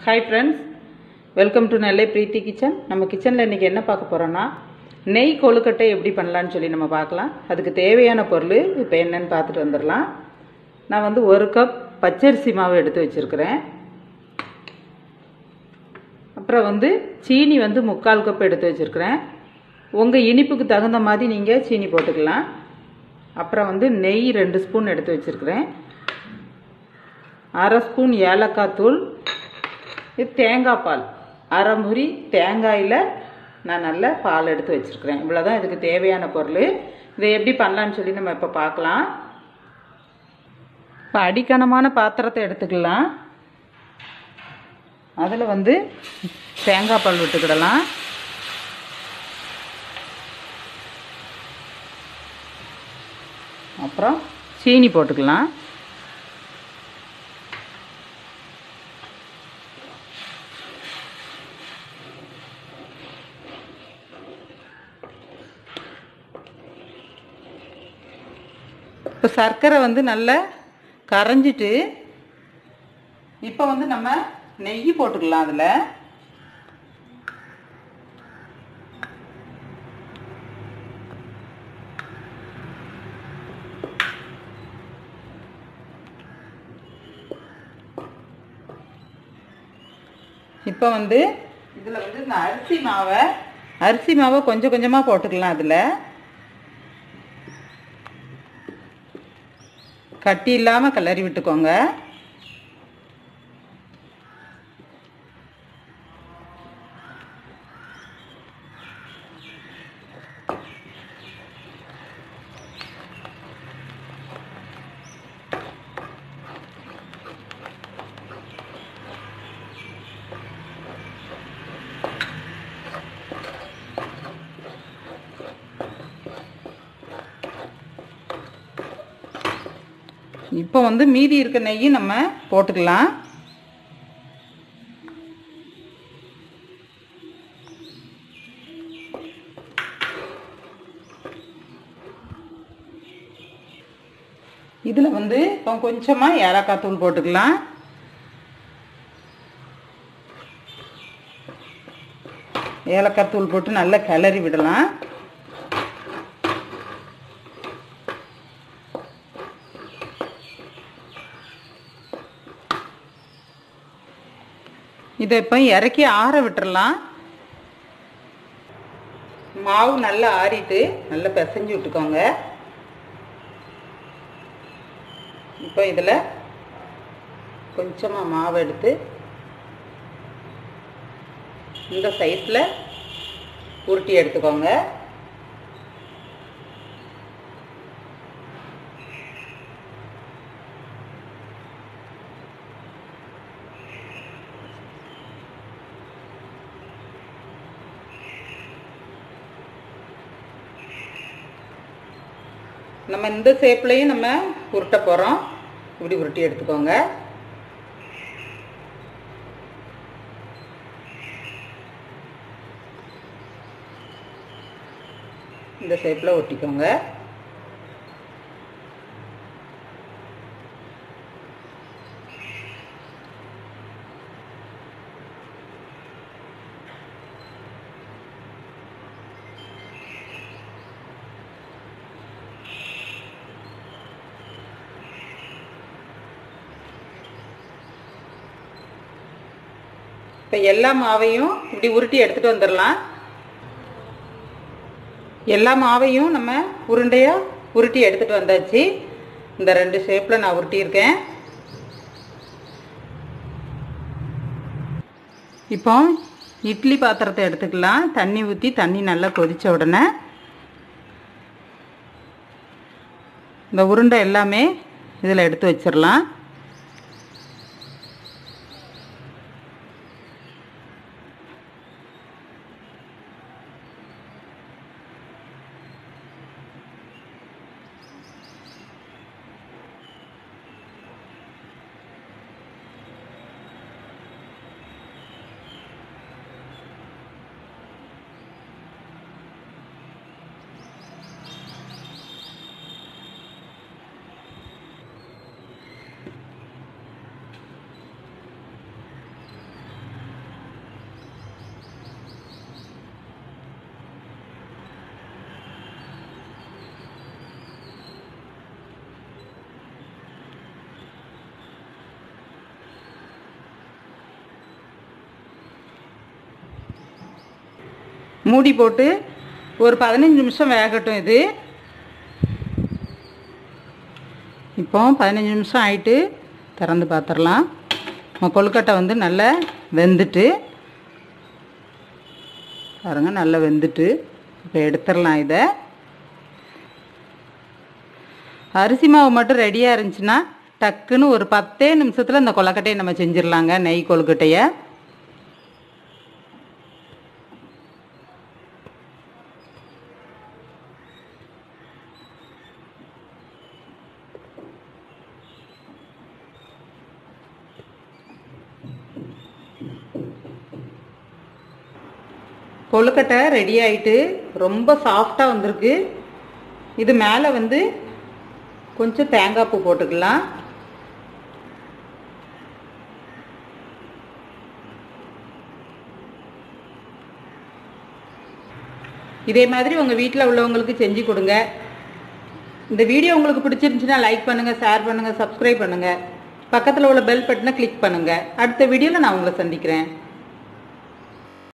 hi friends welcome to Nellai Preethi kitchen நம்ம கிச்சனில் இன்றைக்கி என்ன பார்க்க போகிறோன்னா நெய் கொழுக்கட்டை எப்படி பண்ணலான்னு சொல்லி நம்ம பார்க்கலாம் அதுக்கு தேவையான பொருள் இப்போ என்னன்னு பார்த்துட்டு வந்துடலாம் நான் வந்து ஒரு கப் பச்சரிசி மாவு எடுத்து வச்சுருக்கிறேன் அப்புறம் வந்து சீனி வந்து முக்கால் கப் எடுத்து வச்சுருக்கிறேன் உங்கள் இனிப்புக்கு தகுந்த மாதிரி நீங்கள் சீனி போட்டுக்கலாம் அப்புறம் வந்து நெய் ரெண்டு ஸ்பூன் எடுத்து வச்சுருக்கிறேன் அரை ஸ்பூன் ஏலக்காய் தூள் இது தேங்காய் பால் அரை முறி தேங்காயில் நான் நல்ல பால் எடுத்து வச்சுருக்கிறேன் இவ்வளோதான் இதுக்கு தேவையான பொருள் இதை எப்படி பண்ணலான்னு சொல்லி நம்ம இப்போ பார்க்கலாம் இப்போ அடிக்கணமான பாத்திரத்தை எடுத்துக்கலாம் அதில் வந்து தேங்காய் பால் விட்டுக்கிடலாம் அப்புறம் சீனி போட்டுக்கலாம் இப்போ சர்க்கரை வந்து நல்லா கரைஞ்சிட்டு இப்போ வந்து நம்ம நெய் போட்டுக்கலாம் அதில் இப்போ வந்து இதில் வந்து இந்த அரிசி மாவை அரிசி மாவை கொஞ்சம் கொஞ்சமாக போட்டுக்கலாம் அதில் கட்டி இல்லாமல் கிளறி விட்டுக்கோங்க இப்போ வந்து மீதி இருக்க நெய்யை நம்ம போட்டுக்கலாம் இதில் வந்து இப்போ கொஞ்சமாக ஏலக்காய் தூள் போட்டுக்கலாம் ஏலக்காய் தூள் போட்டு நல்லா கிளறி விடலாம் இதை இப்போ இறக்கி ஆற விட்டுறலாம் மாவு நல்லா ஆறிட்டு நல்லா பிசைஞ்சு விட்டுக்கோங்க இப்போ இதில் கொஞ்சமாக மாவு எடுத்து இந்த சைஸில் உருட்டி எடுத்துக்கோங்க நம்ம இந்த ஷேப்லேயும் நம்ம உருட்ட போகிறோம் இப்படி உருட்டி எடுத்துக்கோங்க இந்த ஷேப்பில் ஒட்டிக்கோங்க இப்போ எல்லா மாவையும் இப்படி உருட்டி எடுத்துகிட்டு வந்துடலாம் எல்லா மாவையும் நம்ம உருண்டையாக உருட்டி எடுத்துகிட்டு வந்தாச்சு இந்த ரெண்டு ஷேப்பில் நான் உருட்டியிருக்கேன் இப்போ இட்லி பாத்திரத்தை எடுத்துக்கலாம் தண்ணி ஊற்றி தண்ணி நல்லா கொதித்த உடனே இந்த உருண்டை எல்லாமே இதில் எடுத்து வச்சிடலாம் மூடி போட்டு ஒரு பதினஞ்சு நிமிஷம் வேகட்டும் இது இப்போ பதினஞ்சு நிமிஷம் ஆயிட்டு திறந்து பார்த்துடலாம் நம்ம கொழுக்கட்டை வந்து நல்லா வெந்துட்டு பாருங்க நல்லா வெந்துட்டு இப்போ எடுத்துடலாம் இதை அரிசி மாவு மட்டும் ரெடியாக இருந்துச்சுன்னா டக்குன்னு ஒரு பத்தே நிமிஷத்தில் இந்த கொழுக்கட்டையை நம்ம செஞ்சிடலாங்க நெய் கொழுக்கட்டையை கொழுக்கட்டை ரெடி ஆயிட்டு ரொம்ப சாஃப்டாக வந்திருக்கு இது மேலே வந்து கொஞ்சம் தேங்காய் பூ போட்டுக்கலாம் இதே மாதிரி உங்கள் வீட்டில் உள்ளவங்களுக்கு செஞ்சு கொடுங்க இந்த வீடியோ உங்களுக்கு பிடிச்சிருந்துச்சுன்னா லைக் பண்ணுங்கள் ஷேர் பண்ணுங்கள் சப்ஸ்கிரைப் பண்ணுங்கள் பக்கத்தில் உள்ள பெல் பட்டனை கிளிக் பண்ணுங்கள் அடுத்த வீடியோவில் நான் உங்களை சந்திக்கிறேன்